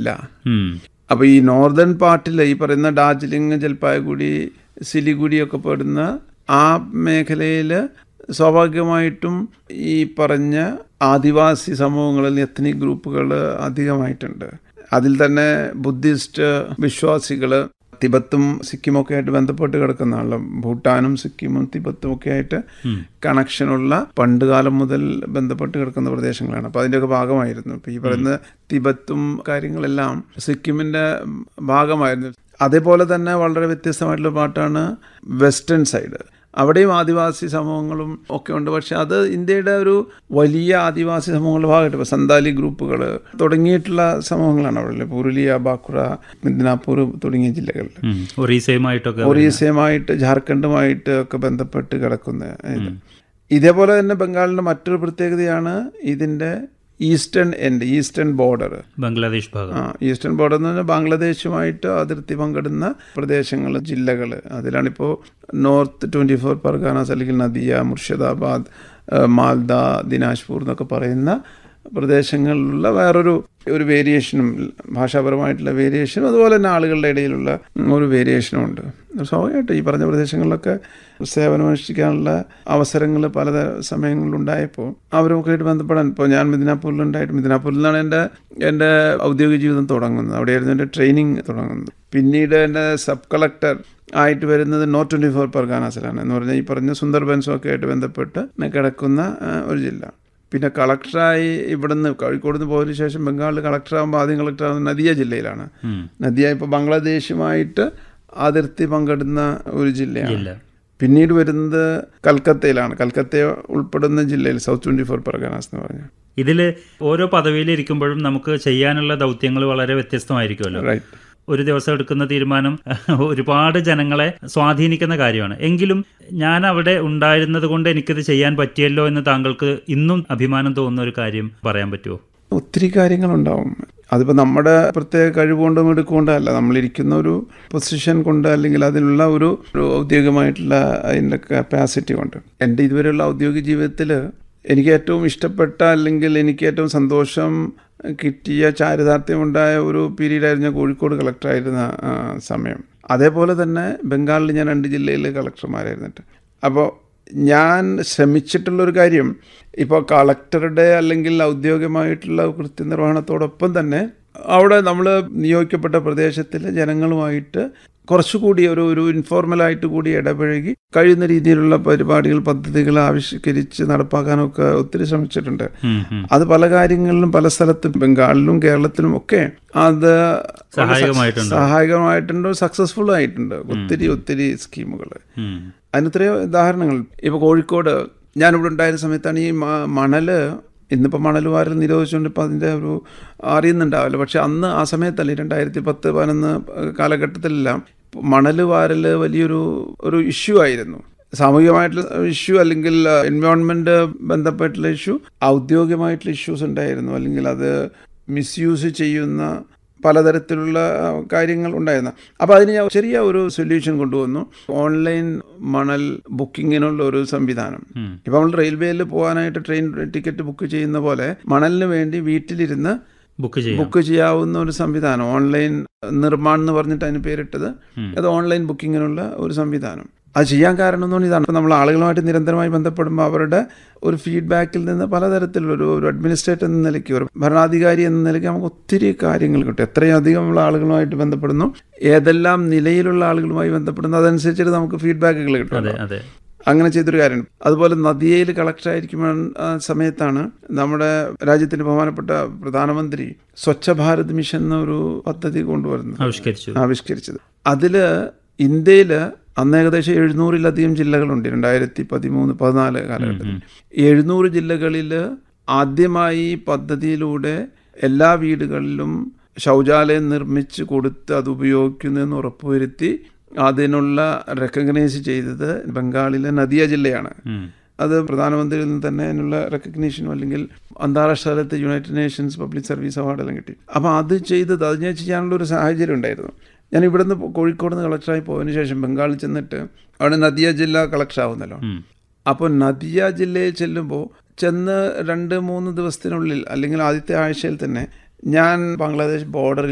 ഇല്ല ഉം. അപ്പോൾ ഈ നോർത്തേൺ പാർട്ടിൽ ഈ പറയുന്ന ഡാർജിലിംഗ് ജൽപായ്ഗുഡി സിലിഗുരി ഒക്കെ പെടുന്ന ആ മേഖലയിൽ സ്വാഭാവികമായിട്ടും ഈ പറഞ്ഞ ആദിവാസി സമൂഹങ്ങളിൽ എത്നിക് ഗ്രൂപ്പുകൾ അധികമായിട്ടുണ്ട് അതിൽ തന്നെ ബുദ്ധിസ്റ്റ് വിശ്വാസികൾ തിബത്തും സിക്കിമൊക്കെ ആയിട്ട് ബന്ധപ്പെട്ട് കിടക്കുന്നതാണല്ലോ ഭൂട്ടാനും സിക്കിമും തിബത്തും ഒക്കെ ആയിട്ട് കണക്ഷനുള്ള പണ്ടുകാലം മുതൽ ബന്ധപ്പെട്ട് കിടക്കുന്ന പ്രദേശങ്ങളാണ് അപ്പോൾ അതിൻ്റെയൊക്കെ ഭാഗമായിരുന്നു ഇപ്പോൾ ഈ പറയുന്ന തിബത്തും കാര്യങ്ങളെല്ലാം സിക്കിമിൻ്റെ ഭാഗമായിരുന്നു അതേപോലെ തന്നെ വളരെ വ്യത്യസ്തമായിട്ടുള്ള പാട്ടാണ് വെസ്റ്റേൺ സൈഡ് അവിടെയും ആദിവാസി സമൂഹങ്ങളും ഒക്കെ ഉണ്ട് പക്ഷെ അത് ഇന്ത്യയുടെ ഒരു വലിയ ആദിവാസി സമൂഹങ്ങളുടെ ഭാഗമായിട്ട് ഇപ്പോൾ സന്താലി ഗ്രൂപ്പുകൾ തുടങ്ങിയിട്ടുള്ള സമൂഹങ്ങളാണ് അവിടെ പുരുലിയ ബാക്കുറ മിദ്നാപൂർ തുടങ്ങിയ ജില്ലകളിൽ ഉം. ഒറീസയുമായിട്ടൊക്കെ ഒറീസയുമായിട്ട് ജാർഖണ്ഡുമായിട്ട് ഒക്കെ ബന്ധപ്പെട്ട് കിടക്കുന്ന ഇത് ഇതേപോലെ തന്നെ ബംഗാളിൻ്റെ മറ്റൊരു പ്രത്യേകതയാണ് ഇതിൻ്റെ eastern end eastern border Bangladesh ഭാഗം ആ ഈസ്റ്റേൺ ബോർഡർ എന്ന് പറഞ്ഞാൽ ബാംഗ്ലാദേശുമായിട്ട് അതിർത്തി പങ്കിടുന്ന പ്രദേശങ്ങൾ ജില്ലകൾ അതിലാണിപ്പോൾ നോർത്ത് ട്വൻറ്റി ഫോർ പർഗാനാസ് അല്ലെങ്കിൽ നദിയ മുർഷിദാബാദ് ആ, മാൽദ ദിനാജ്പൂർ എന്നൊക്കെ പറയുന്ന പ്രദേശങ്ങളിലുള്ള വേറൊരു ഒരു വേരിയേഷനും ഭാഷാപരമായിട്ടുള്ള വേരിയേഷനും അതുപോലെ തന്നെ ആളുകളുടെ ഇടയിലുള്ള ഒരു വേരിയേഷനും ഉണ്ട് സ്വാഭാവികമായിട്ട് ഈ പറഞ്ഞ പ്രദേശങ്ങളിലൊക്കെ സേവനമനുഷ്ഠിക്കാനുള്ള അവസരങ്ങൾ പല സമയങ്ങളിലുണ്ടായപ്പോൾ അവരുമൊക്കെ ആയിട്ട് ബന്ധപ്പെടാൻ ഇപ്പോൾ ഞാൻ മിദിനാപൂരിലുണ്ടായിട്ട് മിദിനാപൂരിൽ നിന്നാണ് എൻ്റെ എൻ്റെ ഔദ്യോഗിക ജീവിതം തുടങ്ങുന്നത് അവിടെയായിരുന്നു എൻ്റെ ട്രെയിനിങ് തുടങ്ങുന്നത് പിന്നീട് എൻ്റെ സബ് കളക്ടർ ആയിട്ട് വരുന്നത് നോർത്ത് ട്വൻറ്റി ഫോർ പർഗാനാസിലാണ് എന്ന് പറഞ്ഞാൽ ഈ പറഞ്ഞ സുന്ദർബൻസും ഒക്കെ ആയിട്ട് ബന്ധപ്പെട്ട് കിടക്കുന്ന ആ, ഒരു ജില്ല പിന്നെ കളക്ടറായി ഇവിടുന്ന് കോഴിക്കോട് നിന്ന് പോയതിനു ശേഷം ബംഗാളിൽ കളക്ടറാകുമ്പോൾ ആദ്യം കളക്ടറാകുന്നത് നദിയ ജില്ലയിലാണ് ഉം. നദിയ ഇപ്പോൾ ബംഗ്ലാദേശുമായിട്ട് അതിർത്തി പങ്കിടുന്ന ഒരു ജില്ലയാണ് ഇല്ല പിന്നീട് വരുന്നത് കൽക്കത്തയിലാണ് കൽക്കത്ത ഉൾപ്പെടുന്ന ജില്ലയിൽ സൗത്ത് ട്വൻറ്റി ഫോർ പർഗാനാസ് എന്ന് പറഞ്ഞു ഇതിൽ ഓരോ പദവിയിൽ ഇരിക്കുമ്പോഴും നമുക്ക് ചെയ്യാനുള്ള ദൗത്യങ്ങൾ വളരെ വ്യത്യസ്തമായിരിക്കുമല്ലോ റൈറ്റ് ഒരു ദിവസം എടുക്കുന്ന തീരുമാനം ഒരുപാട് ജനങ്ങളെ സ്വാധീനിക്കുന്ന കാര്യമാണ് എങ്കിലും ഞാൻ അവിടെ ഉണ്ടായിരുന്നത് കൊണ്ട് എനിക്കിത് ചെയ്യാൻ പറ്റിയല്ലോ എന്ന് താങ്കൾക്ക് ഇന്നും അഭിമാനം തോന്നുന്ന ഒരു കാര്യം പറയാൻ പറ്റുമോ ഒത്തിരി കാര്യങ്ങളുണ്ടാവും അതിപ്പോൾ നമ്മുടെ പ്രത്യേക കഴിവുകൊണ്ടും എടുക്കൊണ്ടല്ല നമ്മളിരിക്കുന്ന ഒരു പൊസിഷൻ കൊണ്ട് അല്ലെങ്കിൽ അതിനുള്ള ഒരു ഒരു ഔദ്യോഗികമായിട്ടുള്ള അതിൻ്റെ കപ്പാസിറ്റി കൊണ്ട് എൻ്റെ ഇതുവരെയുള്ള ഔദ്യോഗിക ജീവിതത്തിൽ എനിക്ക് ഏറ്റവും ഇഷ്ടപ്പെട്ട അല്ലെങ്കിൽ എനിക്ക് ഏറ്റവും സന്തോഷം കിട്ടിയ ചാരിതാർത്ഥ്യമുണ്ടായ ഒരു പീരീഡായിരുന്നു ഞാൻ കോഴിക്കോട് കളക്ടറായിരുന്ന ആ, സമയം അതേപോലെ തന്നെ ബംഗാളിൽ ഞാൻ രണ്ട് ജില്ലയിൽ കളക്ടർമാരായിരുന്നിട്ട് അപ്പോൾ ഞാൻ ശ്രമിച്ചിട്ടുള്ളൊരു കാര്യം ഇപ്പോൾ കളക്ടറുടെ അല്ലെങ്കിൽ ഔദ്യോഗികമായിട്ടുള്ള കൃത്യനിർവഹണത്തോടൊപ്പം തന്നെ അവിടെ നമ്മൾ നിയോഗിക്കപ്പെട്ട പ്രദേശത്തിലെ ജനങ്ങളുമായിട്ട് കുറച്ചുകൂടി ഒരു ഒരു ഇൻഫോർമലായിട്ട് കൂടി ഇടപഴകി കഴിയുന്ന രീതിയിലുള്ള പരിപാടികൾ പദ്ധതികൾ ആവിഷ്കരിച്ച് നടപ്പാക്കാനൊക്കെ ഒത്തിരി ശ്രമിച്ചിട്ടുണ്ട് ഉം, ഉം. അത് പല കാര്യങ്ങളിലും പല സ്ഥലത്തും ബംഗാളിലും കേരളത്തിലും ഒക്കെ അത് സഹായകമായിട്ടുണ്ട്. സഹായകമായിട്ടുണ്ട് സക്സസ്ഫുൾ ആയിട്ടുണ്ട് ഒത്തിരി ഒത്തിരി സ്കീമുകൾ ഉം. അതിന് എത്രയോ ഉദാഹരണങ്ങൾ ഇപ്പോൾ കോഴിക്കോട് ഞാനിവിടെ ഉണ്ടായിരുന്ന സമയത്താണ് ഈ മ- മണല് ഇന്നിപ്പോൾ മണൽ വാരൽ നിരോധിച്ചുകൊണ്ട് ഇപ്പോൾ അതിൻ്റെ ഒരു അറിയുന്നുണ്ടാവില്ല പക്ഷെ അന്ന് ആ സമയത്തല്ലേ രണ്ടായിരത്തി പത്ത് പതിനൊന്ന് കാലഘട്ടത്തിലെല്ലാം മണൽ വാരൽ വലിയൊരു ഒരു ഇഷ്യൂ ആയിരുന്നു സാമൂഹികമായിട്ടുള്ള ഇഷ്യൂ അല്ലെങ്കിൽ എൻവയോൺമെൻറ്റ് ബന്ധപ്പെട്ടുള്ള ഇഷ്യൂ ഔദ്യോഗികമായിട്ടുള്ള ഇഷ്യൂസ് ഉണ്ടായിരുന്നു അല്ലെങ്കിൽ അത് മിസ്യൂസ് ചെയ്യുന്ന പലതരത്തിലുള്ള ആ, കാര്യങ്ങൾ ഉണ്ടായിരുന്നു അപ്പോൾ അതിന് ഞാൻ ചെറിയ ഒരു സൊല്യൂഷൻ കൊണ്ടുവന്നു ഓൺലൈൻ മണൽ ബുക്കിങ്ങിനുള്ള ഒരു സംവിധാനം ഉം. ഇപ്പം നമ്മൾ റെയിൽവേയിൽ പോകാനായിട്ട് ട്രെയിൻ ടിക്കറ്റ് ബുക്ക് ചെയ്യുന്ന പോലെ മണലിന് വേണ്ടി വീട്ടിലിരുന്ന് ബുക്ക് ചെയ്യാം ബുക്ക് ചെയ്യാവുന്ന ഒരു സംവിധാനം ഓൺലൈൻ നിർമ്മാൺ എന്ന് പറഞ്ഞിട്ട് അതിന് പേരിട്ടത് ഉം. അത് ഓൺലൈൻ ബുക്കിങ്ങിനുള്ള ഒരു സംവിധാനം അത് ചെയ്യാൻ കാരണം എന്ന് പറഞ്ഞാൽ ഇതാണ് ഇപ്പം നമ്മൾ ആളുകളുമായിട്ട് നിരന്തരമായി ബന്ധപ്പെടുമ്പോൾ അവരുടെ ഒരു ഫീഡ്ബാക്കിൽ നിന്ന് പലതരത്തിലുള്ള ഒരു ഒരു അഡ്മിനിസ്ട്രേറ്റർ എന്ന നിലയ്ക്ക് ഒരു ഭരണാധികാരി എന്ന നിലയ്ക്ക് നമുക്ക് ഒത്തിരി കാര്യങ്ങൾ കിട്ടും എത്രയധികം ഉള്ള ആളുകളുമായിട്ട് ബന്ധപ്പെടുന്നു ഏതെല്ലാം നിലയിലുള്ള ആളുകളുമായി ബന്ധപ്പെടുന്നു അതനുസരിച്ചിട്ട് നമുക്ക് ഫീഡ്ബാക്കുകൾ കിട്ടും അതെ അതെ അങ്ങനെ ചെയ്തൊരു കാര്യമാണ് അതുപോലെ നദിയയിൽ കളക്ടറായിരിക്കുമ്പോൾ ആ സമയത്താണ് നമ്മുടെ രാജ്യത്തിന്റെ ബഹുമാനപ്പെട്ട പ്രധാനമന്ത്രി സ്വച്ഛ ഭാരത് മിഷൻ എന്നൊരു പദ്ധതി കൊണ്ടുവരുന്നത് ആവിഷ്കരിച്ചു ആവിഷ്കരിച്ചത് അതിൽ ഇന്ത്യയിൽ അന്ന് ഏകദേശം എഴുന്നൂറിലധികം ജില്ലകളുണ്ട് രണ്ടായിരത്തി പതിമൂന്ന് പതിനാല് കാലഘട്ടത്തിൽ എഴുന്നൂറ് ജില്ലകളിൽ ആദ്യമായി ഈ പദ്ധതിയിലൂടെ എല്ലാ വീടുകളിലും ശൗചാലയം നിർമ്മിച്ച് കൊടുത്ത് അത് ഉപയോഗിക്കുന്നതെന്ന് ഉറപ്പുവരുത്തി അതിനുള്ള റെക്കഗ്നൈസ് ചെയ്തത് ബംഗാളിലെ നദിയ ജില്ലയാണ് ഉം. അത് പ്രധാനമന്ത്രിയിൽ നിന്ന് തന്നെ അതിനുള്ള റെക്കഗ്നീഷനും അല്ലെങ്കിൽ അന്താരാഷ്ട്ര തലത്തിൽ യുണൈറ്റഡ് നേഷൻസ് പബ്ലിക് സർവീസ് അവാർഡെല്ലാം കിട്ടി അപ്പോൾ അത് ചെയ്തത് അത് ഞാൻ ചെയ്യാനുള്ള ഒരു സാഹചര്യം ഉണ്ടായിരുന്നു ഞാൻ ഇവിടുന്ന് കോഴിക്കോട് നിന്ന് കളക്ടറായി പോയതിനു ശേഷം ബംഗാളിൽ ചെന്നിട്ട് അവിടെ നദിയ ജില്ല കളക്ടറാവുന്നല്ലോ ഉം. അപ്പോൾ നദിയ ജില്ലയിൽ ചെല്ലുമ്പോൾ ചെന്ന് രണ്ട് മൂന്ന് ദിവസത്തിനുള്ളിൽ അല്ലെങ്കിൽ ആദ്യത്തെ ആഴ്ചയിൽ തന്നെ ഞാൻ ബംഗ്ലാദേശ് ബോർഡറിൽ